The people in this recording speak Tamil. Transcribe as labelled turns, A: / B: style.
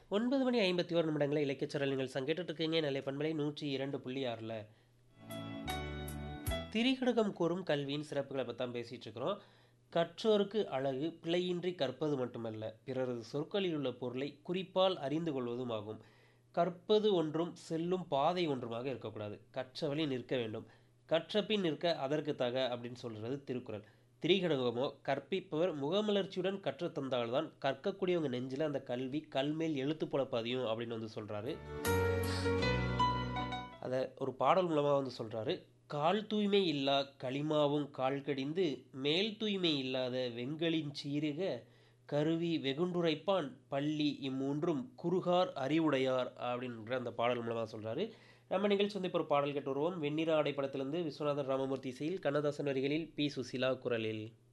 A: 9 மணி 51 நிமிடங்கள இலக்கியச்சரல் நீங்கள் சங்கேட்டுட்டு இருக்கீங்க நெல்லை பண்பலை 102.6ல. திரிகடுகம் கூறும் கல்வியின் சிறப்புகள பத்தி தான் பேசிட்டு இருக்கிறோம். கற்றோருக்கு அழகு பிழையின்றி கற்பது மட்டுமல்ல, பிறரது சொற்களில் உள்ள பொருளை குறிப்பால் அறிந்து கொள்வதும் ஆகும். கற்பது ஒன்றும் செல்லும் பாதை ஒன்றுமாக இருக்கக்கூடாது. கற்ற வழி நிற்க வேண்டும். கற்றபின் நிற்க அதற்குத் தக அப்படின்னு சொல்றது திருக்குறள். திரிகடுகமோ கற்பிப்பவர் முகமலர்ச்சியுடன் கற்றுத் தந்தால் தான் கற்கக்கூடியவங்க நெஞ்சில அந்த கல்வி கல்மேல் எழுத்து போல பதியும் அப்படின்னு வந்து சொல்றாரு. அத ஒரு பாடல் மூலமா வந்து சொல்றாரு. "கால் தூய்மை இல்லா களிமாவும் கால் கடிந்து, மேல் தூய்மை இல்லாத வெங்கலின் சீறுக, கருவி வெகுண்டுரைப்பான் பள்ளி இம்மூன்றும் குறுகார் அறிவுடையார்" அப்படின்ற அந்த பாடல் மூலமா சொல்றாரு. நம்ம நிகழ்ச்சி வந்து இப்போ ஒரு பாடல் கேட்டு வருவோம். "வெண்ணிற ஆடை" படத்திலிருந்து விஸ்வநாதன் ராமமூர்த்தி இசையில், கண்ணதாசன் வரிகளில், பி. சுசீலா குரலில்.